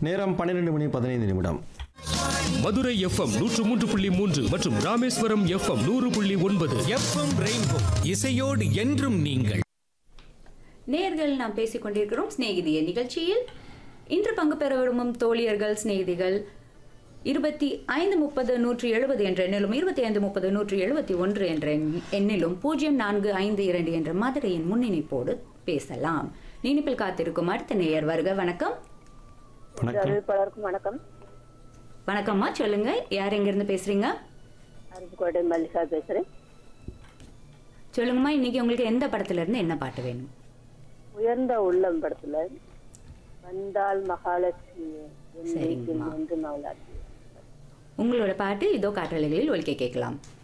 நேரம் பன்னிரெண்டு மணி பதினைந்து நிமிடம் மதுரை எஃப்எம் நூற்று மூன்று புள்ளி மூன்று மற்றும் ராமேஸ்வரம் எஃப்எம் நூறு புள்ளி ஒன்பது எஃப்எம் ரெயின்போ இசையோடு என்றும் நீங்கள் நேர்கள் நாம் பேசிக் கொண்டிருக்கிறோம் சிநேகிதிய நிகழ்ச்சியில் இன்று பங்கு பெற விரும்பும் தோழியர்கள் சிநேகிதிகள் இருபத்தி ஐந்து முப்பது நூற்றி எழுபது என்ற எண்ணிலும் இருபத்தி ஐந்து முப்பது நூற்றி எழுபத்தி ஒன்று என்ற எண்- எண்ணிலும் பூஜ்ஜியம் நான்கு ஐந்து இரண்டு என்ற மதுரையின் முன்னிணைப்போடு பேசலாம் நினைப்பில் காத்திருக்கும் அடுத்த நேயர் வருக வணக்கம் வணக்கம் அறிவிப்பாளருக்கும் வணக்கம் வணக்கம்மா சொல்லுங்க யார் எங்கிருந்து பேசுறீங்க அருப்புக்கோட்டை மல்லிகா பேசுறேன் சொல்லுங்கம்மா இன்னைக்கு உங்களுக்கு எந்த படத்துல இருந்து என்ன பாட்டு வேணும் உயர்ந்த உள்ளம் படத்துல வந்தால் மகாலட்சுமி சரிங்கம்மா. என்று மகளாட்சி உங்களோட பாட்டு இதோ காற்றலைகளில் ஒலிக்க கேட்கலாம்